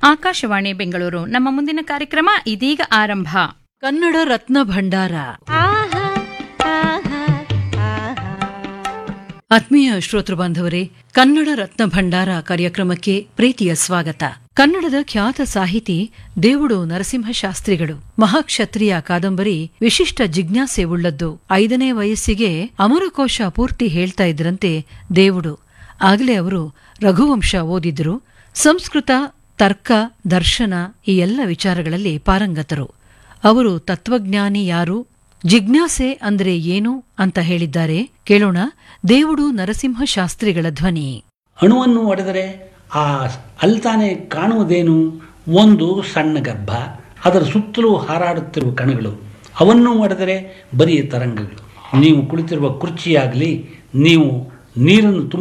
ಆಕಾಶವಾಣಿ ಬೆಂಗಳೂರು ನಮ್ಮ ಮುಂದಿನ ಕಾರ್ಯಕ್ರಮ ಇದೀಗ ಆರಂಭ ಕನ್ನಡ ರತ್ನ ಭಂಡಾರ ಆತ್ಮೀಯ ಶ್ರೋತೃ ಬಾಂಧವರೇ ಕನ್ನಡ ರತ್ನ ಭಂಡಾರ ಕಾರ್ಯಕ್ರಮಕ್ಕೆ ಪ್ರೀತಿಯ ಸ್ವಾಗತ ಕನ್ನಡದ ಖ್ಯಾತ ಸಾಹಿತಿ ದೇವುಡು ನರಸಿಂಹಶಾಸ್ತ್ರಿಗಳು ಮಹಾಕ್ಷತ್ರಿಯ ಕಾದಂಬರಿ ವಿಶಿಷ್ಟ ಜಿಜ್ಞಾಸೆ ಉಳ್ಳದ್ದು ಐದನೇ ವಯಸ್ಸಿಗೆ ಅಮರಕೋಶ ಪೂರ್ತಿ ಹೇಳ್ತಾ ಇದ್ರಂತೆ ದೇವುಡು ಆಗಲೇ ಅವರು ರಘುವಂಶ ಓದಿದ್ರು ಸಂಸ್ಕೃತ ತರ್ಕ ದರ್ಶನ ಈ ಎಲ್ಲ ವಿಚಾರಗಳಲ್ಲಿ ಪಾರಂಗತರು ಅವರು ತತ್ವಜ್ಞಾನಿ ಯಾರು ಜಿಜ್ಞಾಸೆ ಅಂದ್ರೆ ಏನು ಅಂತ ಹೇಳಿದ್ದಾರೆ ಕೇಳೋಣ ದೇವುಡು ನರಸಿಂಹಶಾಸ್ತ್ರಿಗಳ ಧ್ವನಿ ಅಣುವನ್ನು ಒಡೆದರೆ ಆ ಅಲ್ತಾನೆ ಕಾಣುವುದೇನು ಒಂದು ಸಣ್ಣ ಗರ್ಭ ಅದರ ಸುತ್ತಲೂ ಹಾರಾಡುತ್ತಿರುವ ಕಣಗಳು ಅವನ್ನು ಒಡೆದರೆ ಬರೀ ತರಂಗಗಳು ನೀವು ಕುಳಿತಿರುವ ಕುರ್ಚಿಯಾಗಲಿ ನೀವು ನೀರನ್ನು ತುಂಬ